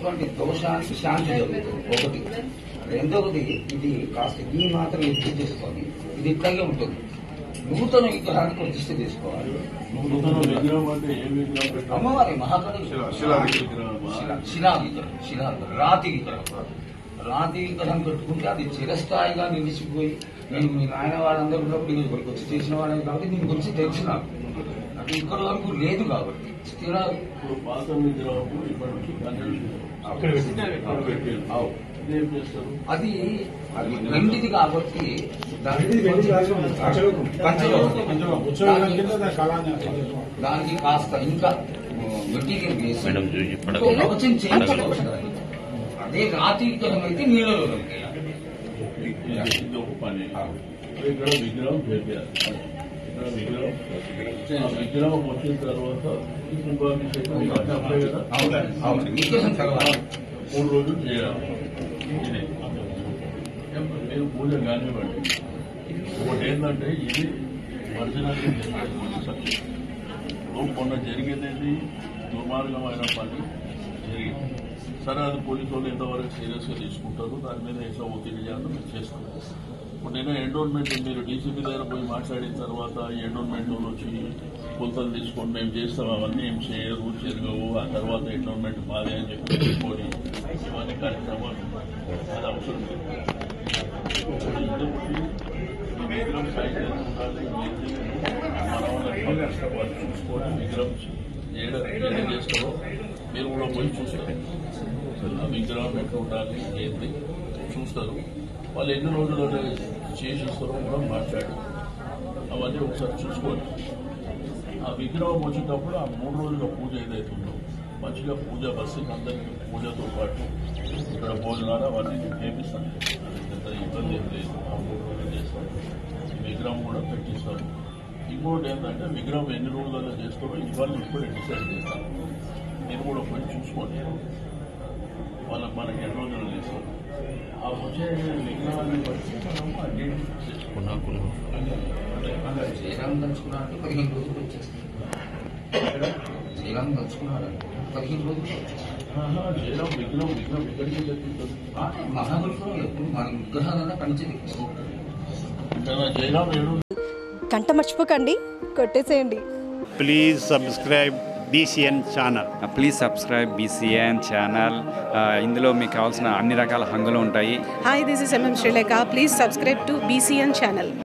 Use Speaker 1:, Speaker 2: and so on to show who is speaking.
Speaker 1: ఉన్నటువంటి దోషానికి శాంతి జరుగుతుంది ఒకటి రెండవది ఇది కాస్త ఈ మాత్రం ఎత్తి చేసుకొని ఇది ఇట్లాగే ఉంటుంది నూతన విగ్రహానికి ప్రతిష్ట చేసుకోవాలి
Speaker 2: నూతన విగ్రహం అంటే ఏ విగ్రహం పెట్టాలి
Speaker 1: అమ్మవారి మహాకళి
Speaker 2: శిలా- శిలా విగ్రహమా?
Speaker 1: శిలా- శిలా విగ్రహం శిలా విగ్రహం, రాతి విగ్రహం రాతి విగ్రహం పెట్టుకుంటే అది చిరస్థాయిగా నిలిచిపోయి నేను మీ నాయన వాళ్ళందరూ ఉన్నప్పుడు నేను ఇక్కడికి వచ్చి చేసిన వాళ్ళని కాబట్టి దీని గురించి తెలిసిన అది ఇక్కడ వరకు లేదు కాబట్టి స్థిర
Speaker 2: ఇప్పుడు పాత విగ్రహం ఇప్పటికి పన్నెండు
Speaker 1: అక్కడ
Speaker 2: అక్కడ పెట్టారు.
Speaker 1: అవు.
Speaker 2: ఇదేం చేస్తారు
Speaker 1: అది అది వెండిది కాబట్టి దానికి పంచలోహం. దానికి కాస్త ఇంకా మెటీరియల్ వేసి ఇంకో కవచం చేయించుకోవచ్చు దాన్ని. అదే రాతి విగ్రహం అయితే నీళ్ళలో దొరికేయాలి.
Speaker 2: ఇది ఇది ఒక పని ఇక్కడ విగ్రహం పెట్టారు ఇక్కడ విగ్రహం ఆ విగ్రహం వచ్చిన తర్వాత ఈ కుంభాభిషేకం ఇవన్నీ అప్పుడే కదా
Speaker 1: అవును, అవును. విగ్రహం తర్వాత
Speaker 2: మూడు రోజులు చేయాలి ఇది మీరు పూజ కానివ్వండి ఒకటి ఏంటంటే ఇది వర్జనాన్ని మొన్న జరిగేది దుర్మార్గమైన పని జరిగింది సరే అది పోలీసు వాళ్ళు ఎంతవరకు సీరియస్గా తీసుకుంటారు దాని మీద ఎట్లా ఒత్తిడి చేయాలో మేము చేస్తాం ఇప్పుడు నేను ఎండోన్మెంట్ మీరు డీసీపీ దగ్గర పోయి మాట్లాడిన తర్వాత ఈ ఎండోన్మెంట్ వాళ్ళు వచ్చి కొలతలు తీసుకొని మేము చేస్తాం అవన్నీ ఏం చేయరు జరగవు ఆ తర్వాత ఎండోన్మెంట్ మాదే అని చెప్పి తీసుకొని ఇవన్నీ కార్యక్రమాలు అది అవసరం లేదు ఇంకొకటి ఈ విగ్రహం సైజ్ ఎంత ఉండాలి ఏంటి మన వాళ్ళకి కష్టపడి చూసుకొని విగ్రహం ఏడ ఏడ చేస్తారో మీరు కూడా పోయి చూస్తారు ఆ విగ్రహం ఎట్లా ఉండాలి ఏంటి చూస్తారు వాళ్ళు ఎన్ని రోజులు చేసి ఇస్తారో కూడా మాట్లాడి అవన్నీ ఒకసారి చూసుకోండి ఆ విగ్రహం వచ్చేటప్పుడు ఆ మూడు రోజుల పూజ ఏదైతుందో మంచిగా పూజ బస్సుకి అందరికీ పూజతో పాటు ఇక్కడ భోజనాలు అవన్నీ చేపిస్తాను అది పెద్ద ఇబ్బంది ఏం లేదు ఆ మూడు రోజులు చేస్తాను విగ్రహం కూడా పెట్టిస్తారు ఇంకోటి ఏంటంటే విగ్రహం ఎన్ని రోజులలో చేస్తారో ఇవాళ ఇప్పుడే డిసైడ్ చేస్తాను మీరు కూడా పోయి చూసుకోండి వాళ్ళకి మనకి ఎన్ని రోజులు చేస్తారు ఆ వచ్చే విగ్రహాన్ని బట్టి మనం ఆ డేట్ చేసుకున్నాం
Speaker 1: శ్రీరామ్ దంచుకున్నాడంటే పదిహేను రోజులు వచ్చేస్తుంది శ్రీరామ్ దంచుకున్నాడంటే పదిహేను రోజులు వచ్చేస్తుంది
Speaker 2: జయరాం విగ్రహం విగ్రహం ఎక్కడికి తెప్పిస్తుంది
Speaker 1: మహాబలిపురం ఎప్పుడు మన విగ్రహాలన్నా పనిచేది
Speaker 2: ఇంకా జయరాం ఏడు
Speaker 3: గంట మర్చిపోకండి కొట్టేసేయండి
Speaker 4: please subscribe BCN channel.
Speaker 5: Please subscribe BCN channel ఇందులో మీకు కావాల్సిన అన్ని రకాల హంగులు ఉంటాయి
Speaker 6: Hi, this is MM Sri Lanka. Please subscribe to BCN channel.